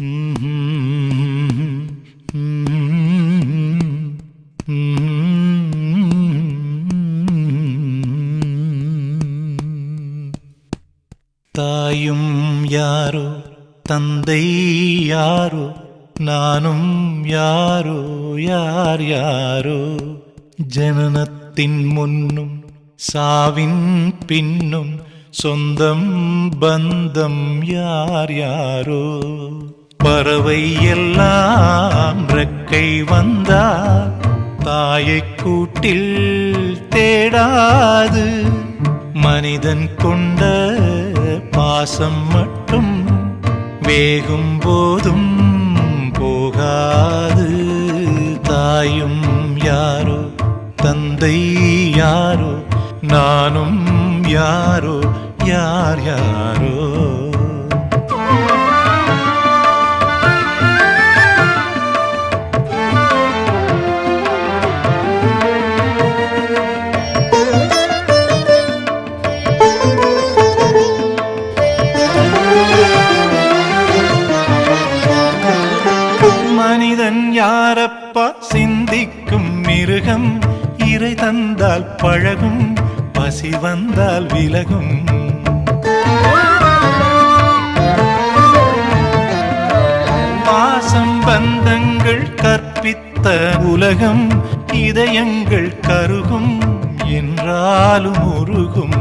தாயும் யாரோ தந்தை யாரோ நானும் யாரோ யார் யாரோ ஜனனத்தின் முன்னும் சாவின் பின்னும் சொந்தம் பந்தம் யார் யாரோ பறவை எல்லாம் ரெக்கை வந்தால் தாயை கூட்டில் தேடாது மனிதன் கொண்ட பாசம் மட்டும் வேகும் போதும் போகாது தாயும் யாரோ தந்தை யாரோ நானும் யாரோ யார் யாரோ மனிதன் யாரப்பா சிந்திக்கும் மிருகம் இறை தந்தால் பழகும் பசி வந்தால் விலகும் பாசம் பந்தங்கள் கற்பித்த உலகம் இதயங்கள் கருகும் என்றாலும் உருகும்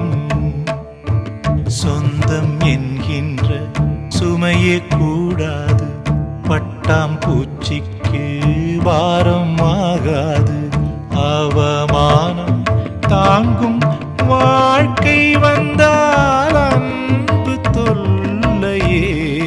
சொந்தம் என்கின்ற சுமையே கூடாது பட்டாம் பூச்சிக்கு பாரம் ஆகாது அவமானம் தாங்கும் வாழ்க்கை வந்தால் அன்பு தொல்லையே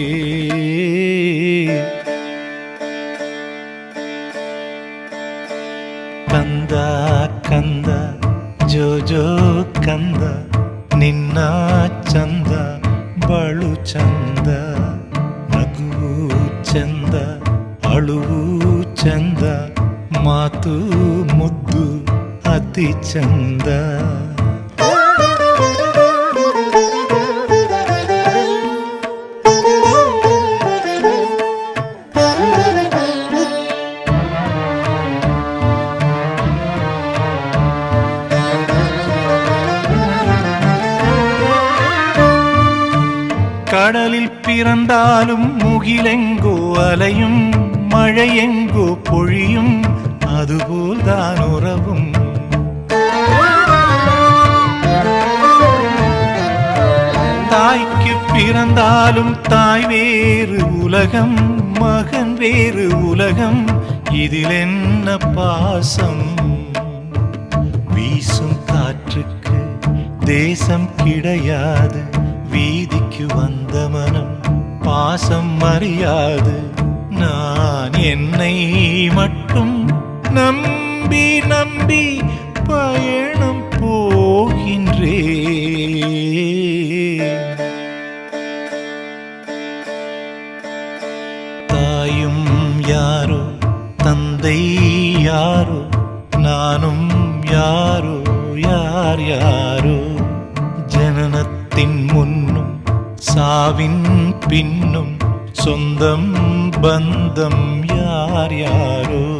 ಕಂದ ಕಂದ ಜೋ ಜೋ ಕಂದ ನಿನ್ನ ಚಂದ ಬಳು ಚಂದ ನಗುವು ಚಂದ ಅಳುವು ಚಂದ ಮಾತು ಮುದ್ದು ಅತಿ ಚಂದ கடலில் பிறந்தாலும் முகிலெங்கோ அலையும் மழையெங்கோ பொழியும் அதுபோல்தான் உறவும் தாய்க்கு பிறந்தாலும் தாய் வேறு உலகம் மகன் வேறு உலகம் இதில் என்ன பாசம் வீசும் காற்றுக்கு தேசம் கிடையாது வீதிக்கு வந்த மனம் பாசம் அறியாது நான் என்னை மட்டும் நம்பி நம்பி பயணம் போகின்றேன் தாயும் யாரோ தந்தை யாரோ நானும் யாரோ யார் யாரோ ஜனனத்தின் முன்னும் சாவின் பின்னும் சொந்தம் பந்தம் யார் யாரோ